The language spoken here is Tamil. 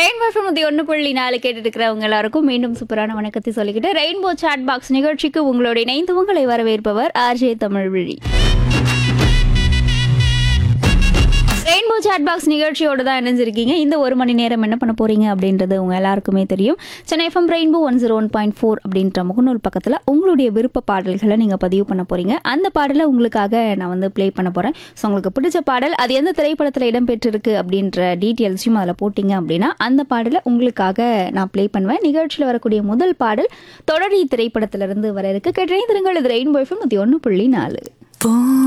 ரெயின்போ நூற்றி ஒன்று புள்ளி நாலு கேட்டுட்டு இருக்கிறவங்க எல்லாருக்கும் மீண்டும் சூப்பரான வணக்கத்தை சொல்லிக்கிட்டு ரெயின்போ சாட் பாக்ஸ் நிகழ்ச்சிக்கு உங்களோட இணைந்து உங்களை வரவேற்பவர் RJ Tamizhvizhi rainbow chat box நிகழ்ச்சியோட தான் இணைஞ்சிருக்கீங்க இந்த ஒரு மணி நேரம் என்ன பண்ண போறீங்க அப்படின்றது உங்க எல்லாருக்குமே தெரியும் Chennai FM rainbow one zero one point four அப்படின்ற முகநூல் பக்கத்தில் உங்களுடைய விருப்ப பாடல்களை நீங்கள் பதிவு பண்ண போறீங்க அந்த பாடலை உங்களுக்காக நான் வந்து ப்ளே பண்ண போறேன் ஸோ உங்களுக்கு பிடிச்ச பாடல் அது எந்த திரைப்படத்தில் இடம்பெற்றிருக்கு அப்படின்ற டீட்டெயில்ஸையும் அதில் போட்டிங்க அப்படின்னா அந்த பாடலை உங்களுக்காக நான் ப்ளே பண்ணுவேன் நிகழ்ச்சியில் வரக்கூடிய முதல் பாடல் தொடரி திரைப்படத்திலிருந்து வர இருக்கு கேட்டேன் திருங்கள் இது ரெயின்போ எஃப்எம் நூற்றி ஒன்று புள்ளி நாலு போ